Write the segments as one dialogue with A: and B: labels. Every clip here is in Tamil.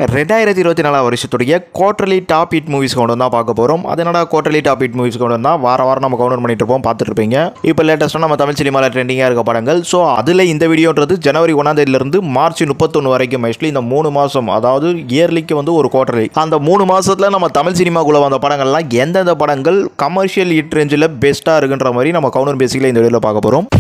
A: ரெண்டாயிரத்தி இருபத்தி நாலாம் வருஷத்துடைய குவார்டர்லி டாப் ஹிட் மூவிஸ் கொண்டு தான் பார்க்க போகிறோம் அதனடா குவார்டர்லி டாப் ஹிட் மூவிஸ் கொண்டு வந்தால் வார வாரம் நம்ம கவுண்டர் பண்ணிட்டு இருப்போம் பார்த்துட்டு இருப்பீங்க இப்போ லேட்டஸ்ட்டாக நம்ம தமிழ் சினிமாவில் ட்ரெண்டிங்காக இருக்க படங்கள் ஸோ அதில் இந்த வீடியோன்றது ஜனவரி ஒன்றாம் தேதியிலிருந்து மார்ச் முப்பத்தொன்று வரைக்கும் ஆக்சுவலி இந்த மூணு மாதம் அதாவது இயர்லிக்கு வந்து ஒரு குவார்டர்லி அந்த மூணு மாதத்தில் நம்ம தமிழ் சினிமாக்குள்ளே வந்த படங்கள்லாம் எந்தெந்த படங்கள் கமர்ஷியல் ஹிட் ரேஞ்சில் பெஸ்ட்டாக இருக்குன்ற மாதிரி நம்ம கவுண்டர் பேசிக்கல இந்த வீடியோவில் பார்க்க போகிறோம்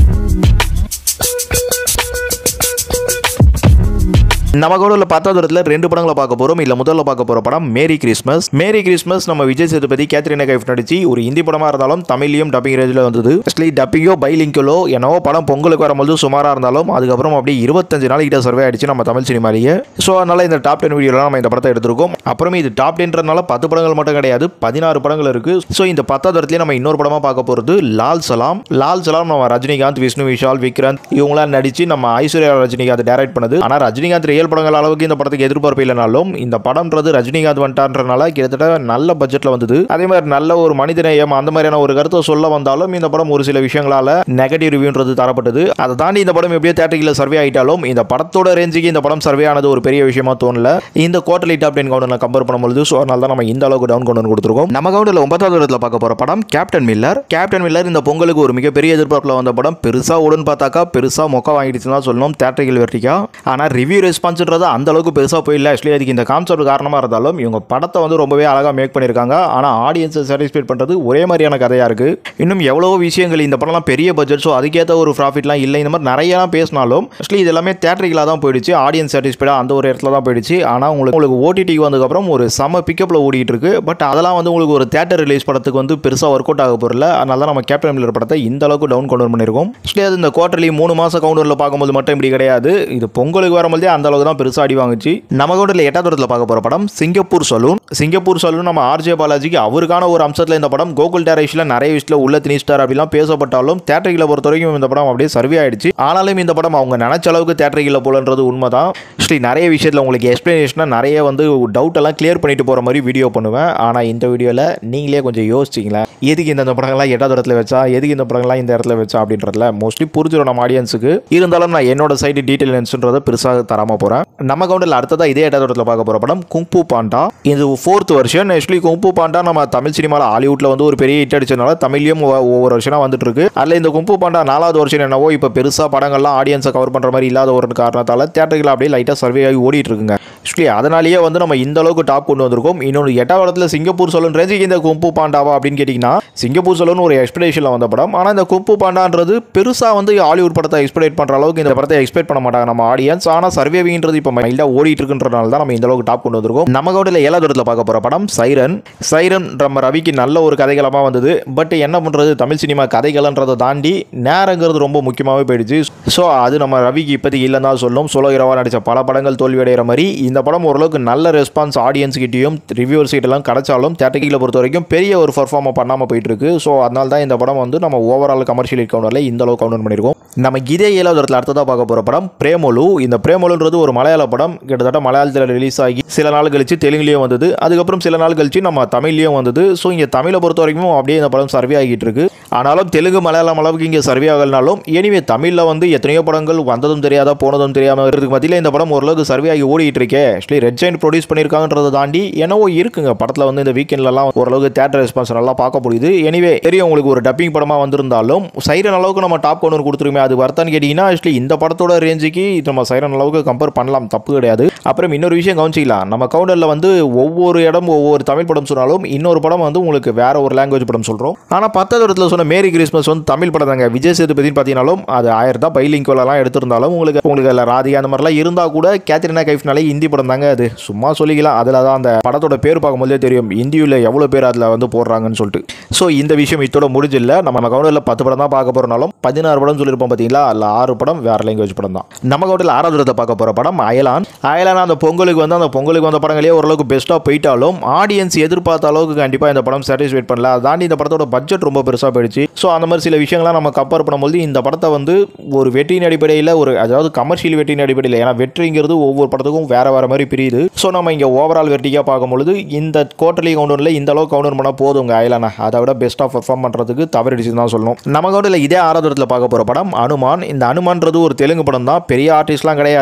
A: நம்ம கூட உள்ள பத்தாவது இடத்துல ரெண்டு படங்களை பார்க்க போறோம் இல்ல முதல்ல பார்க்க போற படம் மேரி கிறிஸ்மஸ் மேரி கிறிஸ்மஸ் நம்ம விஜய் சேதுபதி கேத்ரினா கைஃப் நடிச்சு ஒரு ஹிந்தி படமா இருந்தாலும் தமிழ்லையும் டப்பிங் ரேஞ்சில் வந்தது ஆக்சுவலி டப்பிங்கோ பைலிங்கோ என்னவோ படம் பொங்கலுக்கு வரும்போது சுமாரா இருந்தாலும் அதுக்கப்புறம் அப்படியே இருபத்தஞ்சு நாளைக்கிட்ட சர்வே ஆயிடுச்சு நம்ம தமிழ் சினிமாலேயே ஸோ அதனால இந்த டாப் டென் வீடியோல நம்ம இந்த படத்தை எடுத்திருக்கோம் அப்புறம் இது டாப் டென்றனால பத்து படங்கள் மட்டும் கிடையாது பதினாறு படங்கள் இருக்கு ஸோ இந்த பத்தாவது இடத்துல நம்ம இன்னொரு படமா பார்க்க போறது லால் சலாம் லால் சலாம் நம்ம ரஜினிகாந்த் விஷ்ணு விஷால் விக்ராந்த் இவங்களாம் நடிச்சு நம்ம ஐஸ்வர்யா ரஜினிகாந்த் டைரக்ட் பண்ணது ஆனா ரஜினிகாந்த் ரியல் படங்கள் அளவுக்கு இந்த படத்துக்கு எதிர்பார்ப்பு இல்லைனாலும் இந்த படம்ன்றது ரஜினிகாந்த் வந்துட்டான்றனால கிட்டத்தட்ட நல்ல பட்ஜெட்ல வந்தது அதே மாதிரி நல்ல ஒரு மனிதநேயம் அந்த மாதிரியான ஒரு கருத்தை சொல்ல வந்தாலும் இந்த படம் ஒரு சில விஷயங்களால நெகட்டிவ் ரிவ்யூன்றது தரப்பட்டது அதை தாண்டி இந்த படம் எப்படியோ தேட்டரில் சர்வே ஆயிட்டாலும் இந்த படத்தோட ரேஞ்சுக்கு இந்த படம் சர்வே ஆனது ஒரு பெரிய விஷயமா தோணல இந்த குவார்டர்லி டாப் டென் கவுண்டர்ல கம்பேர் பண்ணும்போது ஸோ அதனால தான் நம்ம இந்த அளவுக்கு டவுன் கொண்டு வந்து கொடுத்துருக்கோம் நம்ம கவுண்டர்ல ஒன்பதாவது இடத்துல பார்க்க போற படம் கேப்டன் மில்லர் கேப்டன் மில்லர் இந்த பொங்கலுக்கு ஒரு மிகப்பெரிய எதிர்பார்ப்பில் வந்த படம் பெருசா ஓடுன்னு பார்த்தாக்கா பெருசா மொக்க வாங்கிடுச்சுன்னு தான் சொல்லணும் தேட்டரிகள் வெர்டிக்கா ஆனா ரிவ்யூ ரெஸ்பான்ஸ்ன்றது அந்த அளவுக்கு பெருசா போயிடல ஆக்சுவலி அதுக்கு இந்த கான்செப்ட் காரணமா இருந்தாலும் இவங்க படத்தை வந்து ரொம்பவே அழகா மேக் பண்ணியிருக்காங்க ஆனா ஆடியன்ஸை சாட்டிஸ்ஃபைட் பண்றது ஒரே மாதிரியான கதையா இருக்கு இன்னும் எவ்வளவோ விஷயங்கள் இந்த படம்லாம் பெரிய பட்ஜெட் ஸோ அதுக்கேற்ற ஒரு ப்ராஃபிட்லாம் இல்லை இந்த மாதிரி நிறையலாம் பேசினாலும் ஆக்சுவலி இது எல்லாமே தேட்டரிகளாக தான் போயிடுச்சு ஆடியன்ஸ் சாட்டிஸ்ஃபைடாக அந்த ஒரு இடத்துல தான் போயிடுச்சு ஆனால் உங்களுக்கு உங்களுக்கு ஓடிடிக்கு வந்ததுக்கப்புறம் ஒரு செம பிக்கப்பில் ஓடிட்டு இருக்கு பட் அதெல்லாம் வந்து உங்களுக்கு ஒரு தேட்டர் ரிலீஸ் படத்துக்கு வந்து பெருசாக ஒர்க் அவுட் ஆக போகிறல அதனால தான் நம்ம கேப்டன் மில்லர் படத்தை இந்த அளவுக்கு டவுன் கொண்டு பண்ணியிருக்கோம் ஆக்சுவலி அது இந்த குவார்டர்லி மூணு மாதம் கவுண்டரில் பார்க்கும்போது மட்டும் இப்படி கிடையாது இது பொங்கலுக்கு வரும்போதே அந்த அளவுக்கு தான் பெருசாக அடி வாங்குச்சு நம்ம கவுண்டரில் எட்டாவது இடத்துல பார்க்க போகிற படம் சிங்கப்பூர் சலூன் சிங்கப்பூர் சலூன் நம்ம ஆர்ஜே பாலாஜிக்கு அவருக்கான ஒரு அம்சத்தில் இந்த படம் கோகுல் டேரக்ஷனில் நிறைய விஷயத்தில் உள்ள திணிச்சிட்டார் அப்படிலாம் பேசப்பட்டாலும் தேட்டரிகளை பொறுத்த வரைக்கும் இந்த படம் அப்படியே சர்வே ஆயிடுச்சு ஆனாலும் இந்த படம் அவங்க நினைச்ச அளவுக்கு தேட்டரிகளில் போலன்றது உண்மைதான் ஆக்சுவலி நிறைய விஷயத்தில் உங்களுக்கு எக்ஸ்பிளனேஷனாக நிறைய வந்து டவுட் எல்லாம் கிளியர் பண்ணிட்டு போகிற மாதிரி வீடியோ பண்ணுவேன் ஆனால் இந்த வீடியோவில் நீங்களே கொஞ்சம் யோசிச்சிங்களேன் எதுக்கு இந்த படங்கள்லாம் எட்டாவது இடத்துல வச்சா எதுக்கு இந்த படங்கள்லாம் இந்த இடத்துல வச்சா அப்படின்றதுல மோஸ்ட்லி புரிஞ்சிடும் நம்ம ஆடியன்ஸுக்கு இருந்தாலும் நான் என்னோட சைடு டீட்டெயில்ஸ்ன்றதை பெருசாக தராமல் போகிறேன் நம்ம கவுண்டில் அடுத்ததாக இதே எட்டாவது இடத்துல பார்க்க போகிற படம் குங்பு பாண்டா இது ஃபோர்த் வருஷன் ஆக்சுவலி குங்பு பாண்டா நம்ம தமிழ் சினிமாவில் ஹாலிவுட்டில் வந்து ஒரு பெரிய ஹிட் அடிச்சதுனால தமிழ்லையும் ஒ- ஒவ்வொரு வருஷனாக வந்துட்டு இருக்கு அதில் இந்த குங்பு பாண்டா நாலாவது வருஷம் என்னவோ இப்போ பெருசாக படங்கள்லாம் ஆடியன்ஸை கவர் பண்ணுற மாதிரி இல்லாத ஒரு காரணத்தால் தேட்டர்கள் அப்படியே லைட்டாக சர்வே ஆகி ஓடிட்டு இருக்குங்க ஆக்சுவலி அதனாலேயே வந்து நம்ம இந்த அளவுக்கு டாப் கொண்டு வந்திருக்கோம் இன்னொன்று எட்டாவது இடத்துல சிங்கப்பூர் சொல்லணும் ரேஞ்சுக்கு இந்த கும்பு பாண்டாவா அப்படின்னு கேட்டிங்கன்னா சிங்கப்பூர் சொல்லணும் ஒரு எக்ஸ்பெக்டேஷனில் வந்த படம் ஆனால் இந்த கும்பு பாண்டான்றது பெருசாக வந்து ஹாலிவுட் படத்தை எக்ஸ்பெக்ட் பண்ணுற அளவுக்கு இந்த படத்தை எக்ஸ்பெக்ட் பண்ண மாட்டாங்க நம்ம ஆடியன்ஸ் ஆனால் சர்வேவிங்கிறது இப்போ மைண்டாக ஓடிட்டு இருக்குன்றனால தான் நம்ம இந்த அளவுக்கு டாப் கொண்டு வந்திருக்கோம் நம்ம கவுண்டில் ஏழாவது இடத்துல பார்க்க போகிற படம் சைரன் சைரன் நம்ம ரவிக்கு நல்ல ஒரு கதைகளமாக வந்தது பட் என்ன பண்ணுறது தமிழ் சினிமா கதைகள்ன்றதை தாண்டி நேரங்கிறது ரொம்ப முக்கியமாகவே போயிடுச்சு ஸோ அது நம்ம ரவிக்கு இப்போதைக்கு இல்லைன்னு தான் சொல்லும் சோலோ ஹீரோவாக நடித்த பல படங்கள் தோல்வியடைகிற மாதிரி இந்த படம் ஓரளவுக்கு நல்ல ரெஸ்பான்ஸ் ஆடியன்ஸ் கிட்டேயும் ரிவ்யூவர்ஸ் கிட்டலாம் கிடைச்சாலும் தேட்டரிக்கில் பொறுத்த வரைக்கும் பெரிய ஒரு பர்ஃபார்மை பண்ணாமல் போயிட்டு இருக்கு ஸோ அதனால தான் இந்த படம் வந்து நம்ம ஓவரால் கமர்ஷியல் கவுண்டரில் இந்த அளவுக்கு கவுண்ட் பண்ணியிருக்கோம் நம்ம இதே ஏழாவது இடத்துல அடுத்ததாக பார்க்க போகிற படம் பிரேமொலு இந்த பிரேமொலுன்றது ஒரு மலையாள படம் கிட்டத்தட்ட மலையாளத்தில் ரிலீஸ் ஆகி சில நாள் கழிச்சு தெலுங்குலேயும் வந்தது அதுக்கப்புறம் சில நாள் கழிச்சு நம்ம தமிழ்லேயும் வந்தது ஸோ இங்கே தமிழை பொறுத்த வரைக்கும் அப்படியே இந்த படம் சர்வே ஆகிட்டு இருக்கு ஆனாலும் தெலுங்கு மலையாளம் அளவுக்கு இங்கே சர்வே ஆகலனாலும் எனிவே தமிழில் வந்து எத்தனையோ படங்கள் வந்ததும் தெரியாதா போனதும் தெரியாமல் இருக்கிறதுக்கு மத்தியில் இந்த படம் ஓரளவுக்கு சர்வே ஆகி ஓடிட்டு இருக்கே ஆக்சுவலி ரெட் ஜெயின் ப்ரொடியூஸ் பண்ணியிருக்காங்கன்றதை தாண்டி என்னவோ இருக்குங்க படத்தில் வந்து இந்த வீக்கெண்ட்லலாம் ஓரளவுக்கு தேட்டர் ரெஸ்பான்ஸ் நல்லா பார்க்க முடியுது எனிவே தெரியும் உங்களுக்கு ஒரு டப்பிங் படமாக வந்திருந்தாலும் சைரன் அளவுக்கு நம்ம டாப் கொண்டு கொடுத்துருமே அது வருத்தான்னு கேட்டிங்கன்னா ஆக்சுவலி இந்த படத்தோட ரேஞ்சுக்கு நம்ம சைரன் அளவுக்கு கம்பேர் பண்ணலாம் தப்பு கிடையாது அப்புறம் இன்னொரு விஷயம் கவனிச்சிக்கலாம் நம்ம கவுண்டரில் வந்து ஒவ்வொரு இடம் ஒவ்வொரு தமிழ் படம் சொன்னாலும் இன்னொரு படம் வந்து உங்களுக்கு வேற ஒரு லாங்குவேஜ் படம் சொல்கிறோம் ஆனால் பத்தாவது இடத்துல சொன்ன மேரி கிறிஸ்மஸ் வந்து தமிழ் படம் தாங்க விஜய் சேதுபதினு பார்த்தீங்கன்னாலும் அது ஆயிரம் தான் பைலிங்கோலாம் எடுத்திருந்தாலும் உங்களுக்கு உங்களுக்கு அதில் ராதிகா அந்த மாதிரிலாம் இருந்தால் கூட கேத்ரினா கைஃப்னாலே ஹிந்தி படம் தாங்க அது சும்மா சொல்லிக்கலாம் அதில் தான் அந்த படத்தோட பேர் பார்க்கும்போதே தெரியும் இந்தியில் எவ்வளோ பேர் அதில் வந்து போடுறாங்கன்னு சொல்லிட்டு ஸோ இந்த விஷயம் இதோட முடிஞ்சில்ல நம்ம கவுண்டரில் பத்து படம் தான் பார்க்க போகிறனாலும் பதினாறு படம் சொல்லியிருப்போம் பார்த்தீங்களா அதில் ஆறு படம் வேற லாங்குவேஜ் படம் தான் நம்ம கவுண்டரில் ஆறாவது இடத்தை பார்க்க போகிற படம் அயலான் அயலான் அந்த பொங்கலுக்கு வந்து அந்த பொங்கலுக்கு வந்த படங்களே ஓரளவுக்கு பெஸ்ட்டாக போயிட்டாலும் ஆடியன்ஸ் எதிர்பார்த்த அளவுக்கு கண்டிப்பாக இந்த படம் சாட்டிஸ்ஃபைட் பண்ணல அதை தாண்டி இந்த படத்தோட பட்ஜெட் ரொம்ப பெருசாக போயிடுச்சு ஸோ அந்த மாதிரி சில விஷயங்கள்லாம் நம்ம கம்பேர் பண்ணும்போது இந்த படத்தை வந்து ஒரு வெற்றியின் அடிப்படையில் ஒரு அதாவது கமர்ஷியல் வெற்றியின் அடிப்படையில் ஏன்னா வெற்றிங்கிறது ஒவ்வொரு படத்துக்கும் வேற வேற மாதிரி பிரியுது ஸோ நம்ம இங்கே ஓவரால் வெற்றிக்காக பார்க்கும்பொழுது இந்த குவார்டர்லி கவுண்டரில் இந்த அளவுக்கு கவுண்டர் பண்ணால் போதுங்க அயலானா அதை விட பெஸ்ட்டாக பெர்ஃபார்ம் பண்ணுறதுக்கு தவறிடுச்சு தான் சொல்லணும் நம்ம கவுண்டரில் இதே ஆறாவது இடத்துல பார்க்க போகிற படம் அனுமான் இந்த அனுமான்றது ஒரு தெலுங்கு படம் தான் பெரிய ஆர்டிஸ்ட்லாம் கிடையாது ஆனால்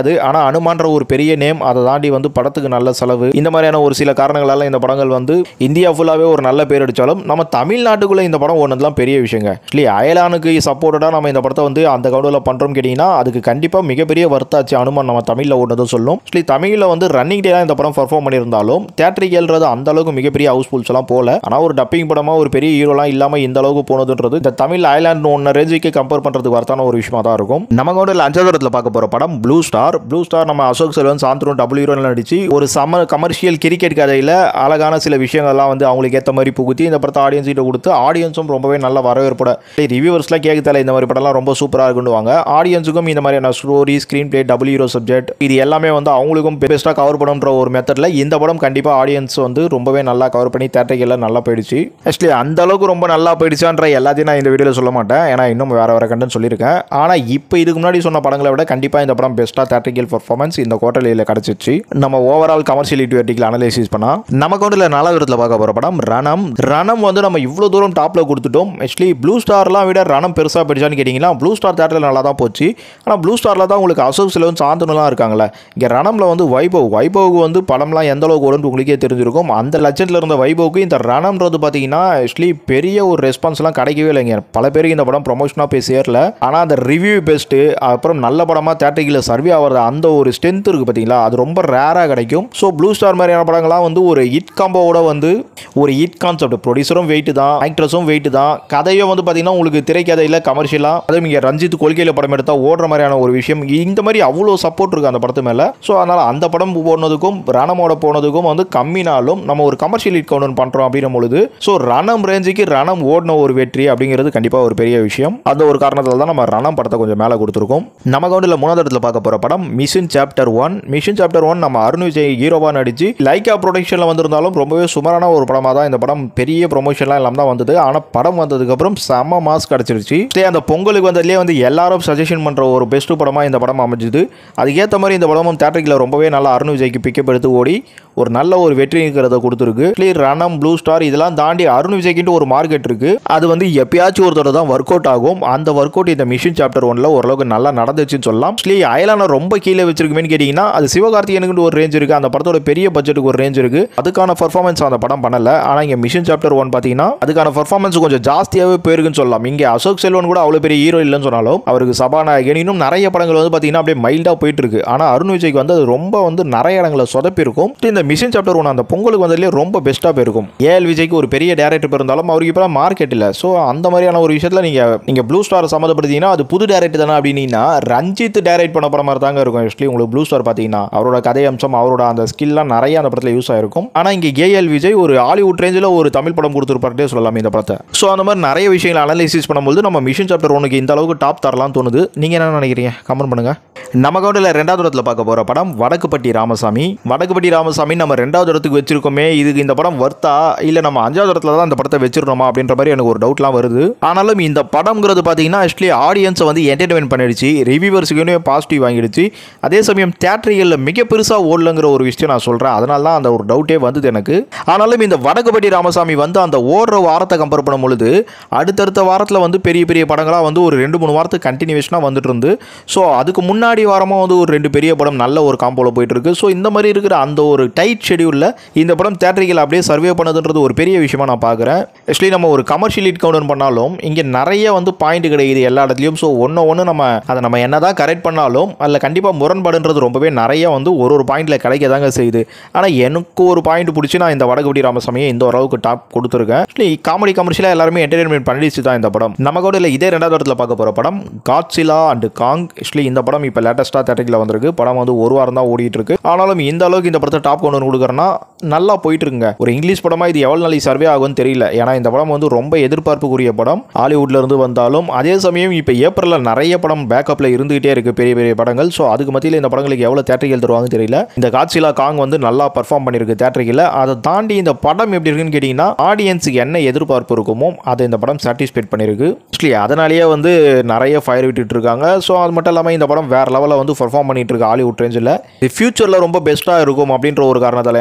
A: அனுமான்ற ஒரு பெரிய நேம் அதை தாண்டி வந்து படத்துக்கு நல்ல செலவு இந்த மாதிரியான ஒரு சில காரணங்களால இந்த படங்கள் வந்து இந்தியா ஃபுல்லாகவே ஒரு நல்ல பேர் அடித்தாலும் நம்ம தமிழ்நாட்டுக்குள்ளே இந்த படம் ஒன்றதுலாம் பெரிய விஷயங்க இல்லையா அயலானுக்கு சப்போர்ட்டடாக நம்ம இந்த படத்தை வந்து அந்த கவுண்டில் பண்ணுறோம் கேட்டிங்கன்னா அதுக்கு கண்டிப்பாக மிகப்பெரிய வருத்தாச்சு அனுமான் நம்ம தமிழில் ஓடுனதும் சொல்லும் ஆக்சுவலி தமிழில் வந்து ரன்னிங் டேலாம் இந்த படம் பர்ஃபார்ம் பண்ணியிருந்தாலும் தேட்டரிக்கல்ன்றது அந்த அளவுக்கு மிகப்பெரிய ஹவுஸ்ஃபுல்ஸ் எல்லாம் போல ஆனால் ஒரு டப்பிங் படமாக ஒரு பெரிய ஹீரோலாம் இல்லாமல் இந்த அளவுக்கு போனதுன்றது இந்த தமிழ் ஐலாண்ட் ஒன்று ரேஞ்சுக்கு கம்பேர் பண்ணுறதுக்கு வரத்தான ஒரு விஷயமா தான் இருக்கும் நம்ம கவுண்டில் அஞ்சாவது பார்க்க போகிற படம் ப்ளூ ஸ்டார் ப்ளூ ஸ்டார் நம்ம அசோக் செல்வன் சாந்தரும் டபுள் ஹீரோவில் நடிச்சு ஒரு சம கமர்ஷியல் கிரிக்கெட் கதையில் அழகான சில விஷயங்கள்லாம் வந்து அவங்களுக்கு ஏற்ற மாதிரி புகுத்தி இந்த படத்தை ஆடியன்ஸ் கிட்ட கொடுத்து ஆடியன்ஸும் ரொம்பவே நல்ல வரவேற்போட ரிவ்யூவர்ஸ்லாம் கேட்க தலை இந்த மாதிரி படம்லாம் ரொம்ப சூப்பராக இருக்குன்னுவாங்க ஆடியன்ஸுக்கும் இந்த மாதிரியான story screen play double hero subject இது எல்லாமே வந்து அவங்களுக்கும் பெஸ்ட்டாக கவர் பண்ணுன்ற ஒரு மெத்தடில் இந்த படம் கண்டிப்பாக ஆடியன்ஸ் வந்து ரொம்பவே நல்லா கவர் பண்ணி தேட்டரிக்கெல்லாம் நல்லா போயிடுச்சு ஆக்சுவலி அந்த அளவுக்கு ரொம்ப நல்லா போயிடுச்சான்ற எல்லாத்தையும் நான் இந்த வீடியோவில் சொல்ல மாட்டேன் ஏன்னா இன்னும் வேறு வேறு கண்டென்ட் சொல்லியிருக்கேன் ஆனால் இப்போ இதுக்கு முன்னாடி சொன்ன படங்களை விட கண்டிப்பாக இந்த படம் பெஸ்ட்டாக தேட்டரிக்கல் பர்ஃபார்மன்ஸ் இந்த குவார்டர்லியில் கிடச்சிச்சு நம்ம ஓவரால் கமர்ஷியலிட்டி வெர்டிக்கல் அனலைசிஸ் பண்ணால் நம்ம கவுண்டில் நாலாவது இடத்துல பார்க்க போகிற படம் ரணம் ரணம் வந்து நம்ம இவ்வளோ தூரம் டாப்பில் கொடுத்துட்டோம் ஆக்சுவலி ப்ளூ ஸ்டார்லாம் விட ரணம் பெருசாக போயிடுச்சான்னு கேட்டிங்கன்னா ப்ளூ ஸ்டார் தேட்டரில் நல்லா தான் போச்சு ஆனால் ப்ளூ ஸ்டாரில் தான் உங்களுக்கு அசோக் செல்வன் சாந்தனுலாம் இருக்காங்களே இங்கே ரணமில் வந்து வைபவ் வைபவுக்கு வந்து படம்லாம் எந்த அளவுக்கு வரும்னு உங்களுக்கே தெரிஞ்சிருக்கும் அந்த லட்சத்தில் இருந்த வைபவுக்கு இந்த ரணம்ன்றது பார்த்தீங்கன்னா ஆக்சுவலி பெரிய ஒரு ரெஸ்பான்ஸ்லாம் கிடைக்கவே இல்லைங்க பல பேருக்கு இந்த படம் ப்ரொமோஷனாக போய் சேரல ஆனால் அந்த ரிவ்யூ பெஸ்ட்டு அப்புறம் நல்ல படமாக தேட்டரிக்கில் சர்வே ஆகிறது அந்த ஒரு ஸ்ட்ரென்த் இருக்குது பார்த்தீங்களா அது ரொம்ப ரேராக கிடைக்கும் ஸோ ப்ளூ ஸ்டார் மாதிரியான படங்கள்லாம் வந்து ஒரு ஹிட் காம்போவோட வந்து ஒரு ஹிட் கான்செப்ட் ப்ரொடியூசரும் வெயிட்டு தான் ஆக்ட்ரஸும் வெயிட்டு தான் கதையும் வந்து பார்த்தீங்கன்னா உங்களுக்கு திரைக்கதையில் கமர்ஷியலாக அதுவும் இங்கே ரஞ்சித் கொள்கையில் படம் எடுத்தால் ஓடுற மாதிரியான ஒரு விஷயம் இந்த மாதிரி அவ்வளோ சப்போர்ட் இருக்குது அந்த படத்து மேலே ஸோ அதனால் அந்த படம் போனதுக்கும் ரணமோட போனதுக்கும் வந்து கம்மினாலும் நம்ம ஒரு கமர்ஷியல் ஹிட் கவுண்ட் பண்ணுறோம் அப்படின்னும் பொழுது ஸோ ரணம் ரேஞ்சுக்கு ரணம் ஓடின ஒரு வெற்றி அப்படிங்கிறது கண்டிப்பாக ஒரு பெரிய விஷயம் அந்த ஒரு காரணத்தால் தான் நம்ம ரணம் படத்தை கொஞ்சம் மேலே கொடுத்துருக்கோம் நம்ம கவுண்டில் மூணாவது இடத்துல பார்க்க போகிற படம் mission chapter one mission chapter one நம்ம அருண் விஜய் ஹீரோவாக நடிச்சு லைக்கா ப்ரொடக்ஷனில் வந்திருந்தாலும் ரொம்பவே சுமாரான ஒரு படமாக தான் இந்த படம் பெரிய ப்ரொமோஷன்லாம் இல்லாமல் தான் வந்தது ஆனால் படம் வந்ததுக்கப்புறம் செம்ம மாஸ் கிடச்சிருச்சு சரி அந்த பொங்கலுக்கு வந்ததுலேயே வந்து எல்லாரும் சஜஷன் பண்ணுற ஒரு பெஸ்ட் படமாக இந்த படம் அமைஞ்சுது அதுக்கேற்ற மாதிரி இந்த படமும் தேட்டரிக்கில் ரொம்பவே நல்லா அருண் விஜய்க்கு பிக்கப் எடுத்து ஓடி ஒரு நல்ல ஒரு வெற்றிங்கிறத கொடுத்துருக்கு கிளியர் ரணம் ப்ளூ ஸ்டார் இதெல்லாம் தாண்டி அருண் விஜய்க்கிட்டு ஒரு மார்க்கெட் இருக்கு அது வந்து எப்பயாச்சும் ஒருத்தர் தான் ஒர்க் அவுட் ஆகும் அந்த ஒர்க் அவுட் இந்த மிஷின் சாப்டர் ஒன்ல ஓரளவுக்கு நல்லா நடந்துச்சுன்னு சொல்லலாம் ஸ்லீ அயலான ரொம்ப கீழே வச்சிருக்குமேன்னு கேட்டிங்கன்னா அது சிவகார்த்திகனுக்கு ஒரு ரேஞ்ச் இருக்கு அந்த படத்தோட பெரிய பட்ஜெட்டுக்கு ஒரு ரேஞ்ச் இருக்கு அதுக்கான பர்ஃபார்மன்ஸ் அந்த படம் பண்ணல ஆனால் இங்கே மிஷின் சாப்டர் ஒன் பார்த்தீங்கன்னா அதுக்கான பர்ஃபார்மன்ஸ் கொஞ்சம் ஜாஸ்தியாகவே போயிருக்குன்னு சொல்லலாம் இங்கே அசோக் செல்வன் கூட அவ்வளோ பெரிய ஹீரோ இல்லைன்னு சொன்னாலும் அவருக்கு சபாநாயகன் இன்னும் நிறைய படங்கள் வந்து பார்த்தீங்கன்னா அப்படியே மைல்டாக போயிட்டு இருக்கு ஆனால் அருண் விஜய்க்கு வந்து அது ரொம்ப வந்து நிறைய இடங்களை சொதப்பி இருக்கும் இந்த மிஷின் சாப்டர் ஒன் அந்த பொங்கலுக்கு வந்ததுலேயே ரொம்ப பெஸ்ட்டாக போயிருக்கும் ஏஎல் விஜய்க்கு ஒரு பெரிய டேரக்டர் இருந்தாலும் அவருக்கு இப்போ மார்க்கெட் இல்லை ஸோ அந்த மாதிரியான ஒரு விஷயத்தில் நீங்கள் நீங்கள் ப்ளூ ஸ்டார் சம்மந்தப்படுத்தீங்கன்னா அது புது டேரக்டர் தானே அப்படின்னா ரஞ்சித் டேரக்ட் பண்ண போகிற மாதிரி தாங்க இருக்கும் ஆக்சுவலி உங்களுக்கு ப்ளூ ஸ்டார் பார்த்தீங்கன்னா அவரோட கதை அம்சம் அவரோட அந்த ஸ்கில்லாம் நிறைய அந்த படத்தில் யூஸ் ஆயிருக்கும் ஆனால் இங்கே ஏஎல் விஜய் ஒரு ஹாலிவுட் ரேஞ்சில் ஒரு தமிழ் படம் கொடுத்துருப்பாருட்டே சொல்லலாம் இந்த படத்தை ஸோ அந்த மாதிரி நிறைய விஷயங்களை அனலைசிஸ் பண்ணும்போது நம்ம மிஷின் சாப்டர் ஒனுக்கு இந்த அளவுக்கு டாப் தரலாம் தோணுது நீங்கள் என்ன நினைக்கிறீங்க கமெண்ட் பண்ணுங்க நம்ம கவுண்டில் ரெண்டாவது இடத்துல பார்க்க போகிற படம் வடக்குப்பட்டி ராமசாமி வடக்குப்பட்டி ராமசாமி நம்ம ரெண்டாவது இடத்துக்கு வச்சிருக்கோமே இதுக்கு இந்த படம் வர்த்தா இல்லை நம்ம அஞ்சாவது இடத்துல தான் இந்த படத்தை வச்சிருக்கோமா அப்படின்ற மாதிரி எனக்கு ஒரு டவுட்லாம் வருது ஆனாலும் இந்த படம்ங்கிறது பார்த்தீங்கன்னா ஆக்சுவலி ஆடியன்ஸை வந்து என்டர்டைன்மெண்ட் பண்ணிடுச்சு ரிவ்யூவர்ஸுக்குன்னு பாசிட்டிவ் வாங்கிடுச்சு அதே சமயம் தேட்டரிகளில் மிக பெருசாக ஓடலங்கிற ஒரு விஷயம் நான் சொல்கிறேன் அதனால தான் அந்த ஒரு டவுட்டே வந்தது எனக்கு ஆனாலும் இந்த வடக்குப்பட்டி ராமசாமி வந்து அந்த ஓடுற வாரத்தை கம்பேர் பண்ணும் பொழுது அடுத்தடுத்த வாரத்தில் வந்து பெரிய பெரிய படங்களாக வந்து ஒரு ரெண்டு மூணு வாரத்துக்கு கண்டினியூஷனாக வந்துட்டு இருந்து ஸோ அதுக்கு முன்னாடி வாரமாக வந்து ஒரு ரெண்டு பெரிய படம் நல்ல ஒரு காம்போவில் போயிட்டு இருக்கு ஸோ இந்த மாதிரி இருக்கிற அந்த ஒரு டைட் ஷெடியூலில் இந்த படம் தேட்டரிகள் அப்படியே சர்வே பண்ணதுன்றது ஒரு பெரிய விஷயமா நான் பார்க்குறேன் ஆக்சுவலி நம்ம ஒரு கமர்ஷியல் ஹிட் கவுண்ட் பண்ணாலும் இங்கே நிறைய வந்து பாயிண்ட் கிடைக்குது எல்லா இடத்துலையும் ஸோ ஒன்று ஒன்று நம்ம அதை நம்ம என்ன தான் கரெக்ட் பண்ணாலும் அதில் கண்டிப்பாக முரண்பாடுன்றது ரொம்பவே நிறைய வந்து ஒரு ஒரு பாயிண்டில் கிடைக்க தாங்க செய்யுது ஆனால் எனக்கு ஒரு பாயிண்ட் பிடிச்சி நான் இந்த வடகுடி ராமசாமியை இந்த ஓரளவுக்கு டாப் கொடுத்துருக்கேன் ஆக்சுவலி காமெடி கமர்ஷியலாக எல்லாருமே என்டர்டைன்மெண்ட் பண்ணிடுச்சு தான் இந்த படம் நம்ம கூட இல்லை இதே ரெண்டாவது இடத்துல பார்க்க போகிற படம் காட்சிலா அண்ட் காங் ஆக்சுவலி இந்த படம் இப்போ லேட்டஸ்ட்டாக தேட்டரில் வந்திருக்கு படம் வந்து ஒரு வாரம் தான் ஓடிட்டு இருக்கு ஆனாலும் இந்த அளவுக்கு இந்த படத்தை டாப் கொண்டு வந்து கொடுக்குறேன்னா நல்லா போயிட்டு இருக்குங்க ஒரு இங்கிலீஷ் படமாக இது எவ்வளோ நாளைக்கு சர்வே ஆகும்னு தெரியல ஏன்னா இந்த படம் வந்து ரொம்ப எதிர்பார்ப்புக்குரிய படம் ஹாலிவுட்ல இருந்து வந்தாலும் அதே சமயம் இப்போ ஏப்ரலில் நிறைய படம் பேக்கப்பில் இருந்துகிட்டே இருக்கு பெரிய பெரிய படங்கள் ஸோ அதுக்கு மத்தியில் இந்த படங்களுக்கு எவ்வளோ தேட்டரிகள் தருவாங்கன்னு தெரியல இந்த காட்சிலா காங் வந்து நல்லா பர்ஃபார்ம் பண்ணியிருக்கு தேட்டரியில் அதை தாண்டி இந்த படம் எப்படி இருக்குன்னு கேட்டிங்கன்னா ஆடியன்ஸுக்கு என்ன எதிர்பார்ப்பு இருக்குமோ அதை இந்த படம் சாட்டிஸ்ஃபைட் பண்ணியிருக்கு ஆக்சுவலி அதனாலேயே வந்து நிறைய ஃபயர் விட்டுட்டு இருக்காங்க ஸோ அது மட்டும் இல்லாமல் இந்த படம் வேற லெவலில் வந்து பர்ஃபார்ம் பண்ணிட்டு இருக்கு ஹாலிவுட் ரேஞ்சில் இது ஃபியூச்சரில் ரொம்ப பெஸ்ட்டாக இருக்கும் அப்படின்ற ஒரு காரணத்தால் ஏன்னா இப்போ படம்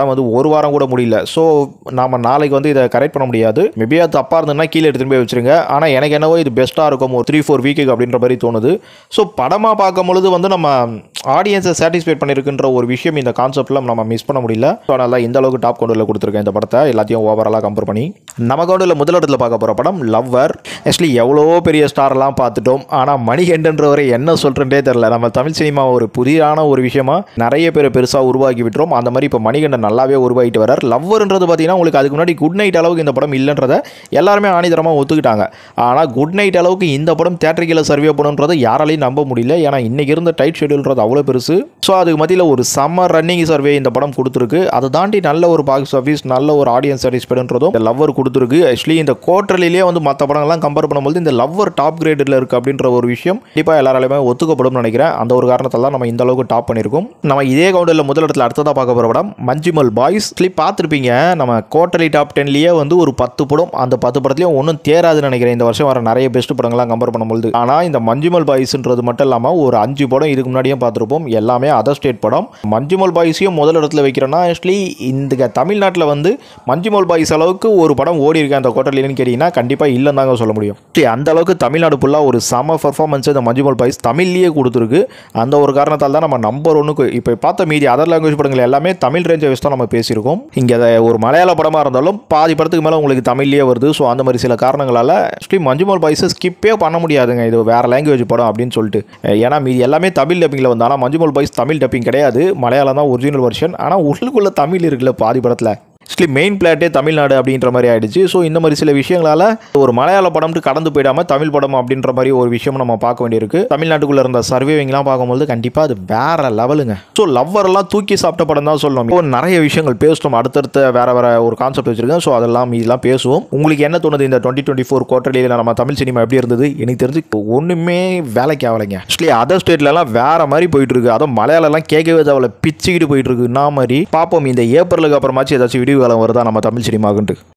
A: படம் வந்து ஒரு வாரம் கூட முடியல ஸோ நாம நாளைக்கு வந்து இதை கரெக்ட் பண்ண முடியாது மேபி அது தப்பாக இருந்ததுன்னா கீழே எடுத்துகிட்டு போய் வச்சிருங்க ஆனால் எனக்கு என்னவோ இது பெஸ்ட்டாக இருக்கும் ஒரு த்ரீ ஃபோர் வீக்குக்கு அப்படின்ற மாதிரி தோணுது ஸோ படமாக பார்க்கும் பொழுது வந்து நம்ம ஆடியன்ஸை சாட்டிஸ்ஃபைட் பண்ணியிருக்குன்ற ஒரு விஷயம் இந்த கான்செப்ட்டில் நம்ம மிஸ் பண்ண முடியல ஸோ அதனால் இந்த அளவுக்கு டாப் கவுண்டில் கொடுத்துருக்கேன் இந்த படத்தை எல்லாத்தையும் ஓவராலாக கம்பேர் பண்ணி நம்ம கவுண்டில் முதல் இடத்துல பார்க்க போகிற படம் லவ்வர் ஆக்சுவலி எவ்வளோ பெரிய ஸ்டார்லாம் பார்த்துட்டோம் ஆனால் மணிகண்டன்றவரை என்ன சொல்கிறேன்டே தெரில நம்ம தமிழ் சினிமா ஒரு புதிரான ஒரு விஷயமா நிறைய பேர் பெருசாக உருவாக்கி விட்டுறோம் அந்த மாதிரி இப்போ மணிகண்டன் நல்லாவே உருவாகிட்டு வரார் லவ்வர்ன்றது பார்த்தீங்கன்னா உங்களுக்கு அதுக்கு முன்னாடி குட் நைட் அளவுக்கு இந்த படம் இல்லைன்றதை எல்லாருமே ஆணிதரமாக ஒத்துக்கிட்டாங்க ஆனால் குட் நைட் அளவுக்கு இந்த படம் தேட்டரிக்கில் சர்வே பண்ணுன்றதை யாராலையும் நம்ப முடியல ஏன்னா இன்னைக்கு இருந்த டைட் ஷெடியூல்ன்றது அவ்வளோ பெருசு ஸோ அதுக்கு மத்தியில் ஒரு சம்மர் ரன்னிங் சர்வே இந்த படம் கொடுத்துருக்கு அதை தாண்டி நல்ல ஒரு பாக்ஸ் ஆஃபீஸ் நல்ல ஒரு ஆடியன்ஸ் சாட்டிஸ்ஃபைடுன்றதும் இந்த லவ்வர் கொடுத்துருக்கு ஆக்சுவலி இந்த குவார்டர்லிலே வந்து மற்ற படங்கள்லாம் கம்பேர் பண்ணும்போது இந்த லவ்வர் டாப் கிரேடில் இருக்குது அப்படின்ற ஒரு விஷயம் கண்டிப்பாக எல்லாராலையுமே ஒத்துக்கப்படும் நினைக்கிறேன் அந்த ஒரு காரணத்தால் தான் நம்ம இந்த அளவுக்கு டாப் பண்ணியிருக்கோம் நம்ம இதே கவுண்டரில் முதல் இடத்துல அடுத்ததாக பார்க்க போகிற படம் மஞ்சுமல் பாய்ஸ் கிளிப் பார்த்துருப்பீங்க நம்ம குவார்டர்லி டாப் டென்லேயே வந்து ஒரு பத்து படம் அந்த பத்து படத்துலையும் ஒன்றும் தேராதுன்னு நினைக்கிறேன் இந்த வருஷம் வர நிறைய பெஸ்ட் படங்கள்லாம் கம்பேர் பண்ணும்போது ஆனால் இந்த மஞ்சுமல் பாய்ஸ்ன்றது மட்டும் இல்லாமல் ஒரு அஞ்சு படம் இதுக்கு முன்னாடியே பார்த்துருப்போம் எல்லாமே அதர் ஸ்டேட் படம் மஞ்சுமல் பாய்ஸையும் முதல் இடத்துல வைக்கிறேன்னா ஆக்சுவலி இந்த தமிழ்நாட்டில் வந்து மஞ்சுமல் பாய்ஸ் அளவுக்கு ஒரு படம் ஓடி இருக்கு அந்த குவார்டர்லின்னு கேட்டிங்கன்னா கண்டிப்பாக இல்லைன்னு தாங்க சொல்ல முடியும் சரி, அந்த அளவுக்கு தமிழ்நாடு ஃபுல்லாக ஒரு சம பர்ஃபார்மன்ஸ் இந்த மஞ்சுமல் பாய்ஸ் தமிழ்லேயே கொடுத்துருக்கு அந்த ஒரு காரணத்தால் தான் நம்ம நம்பர் ஒன்றுக்கு இப்போ பார்த்த மீதி அதர் லாங்குவேஜ் படங்கள் எல்லாமே தமிழ் ரேஞ்சை வச்சு தான் நம்ம பேசியிருக்கோம் இங்கே ஒரு மலையாள படமாக இருந்தாலும் பாதி படத்துக்கு மேலே உங்களுக்கு தமிழ்லேயே வருது ஸோ அந்த மாதிரி சில காரணங்களால் ஸ்ரீ மஞ்சுமல் பாய்ஸை ஸ்கிப்பே பண்ண முடியாதுங்க இது வேறு லாங்குவேஜ் படம் அப்படின்னு சொல்லிட்டு ஏன்னா மீதி எல்லாமே தமிழ் டப்பிங்கில் வந்து ஆனால் மஞ்சுமல் பாய்ஸ் தமிழ் டப்பிங் கிடையாது மலையாளம் தான் ஒரிஜினல் வெர்ஷன் ஆனால் உள்ளுக்குள்ளே தமிழ் இருக்குல்ல பாதி படத்தில் ஆக்சுவலி மெயின் பிளாட்டே தமிழ்நாடு அப்படின்ற மாதிரி ஆயிடுச்சு ஸோ இந்த மாதிரி சில விஷயங்களால ஒரு மலையாள படம்ட்டு கடந்து போயிடாம தமிழ் படம் அப்படின்ற மாதிரி ஒரு விஷயம் நம்ம பார்க்க வேண்டியிருக்கு தமிழ்நாட்டுக்குள்ள இருந்த சர்வேவிங்லாம் பார்க்கும்போது கண்டிப்பாக அது வேற லெவலுங்க ஸோ லவ்வரெல்லாம் தூக்கி சாப்பிட்ட படம் தான் சொல்லணும் இப்போ நிறைய விஷயங்கள் பேசணும் அடுத்தடுத்த வேற வேற ஒரு கான்செப்ட் வச்சிருக்கேன் ஸோ அதெல்லாம் இதெல்லாம் பேசுவோம் உங்களுக்கு என்ன தோணுது இந்த டுவெண்ட்டி டுவெண்ட்டி ஃபோர் குவார்டர்லியில் நம்ம தமிழ் சினிமா எப்படி இருந்தது எனக்கு தெரிஞ்சு ஒன்றுமே வேலைக்கு ஆகலைங்க ஆக்சுவலி அதர் ஸ்டேட்லலாம் வேற மாதிரி போயிட்டு இருக்கு அதுவும் மலையாளம்லாம் கேட்கவே தேவையில்ல பிச்சுக்கிட்டு போயிட்டு இருக்கு நான் மாதிரி பார்ப்போம் இந்த ஏப்ரலுக்கு அப்புறமாச்சும் ஏதாச்சும் விடிவு காலம் வருதா நம்ம தமிழ் சினிமாக்குன்ட்டு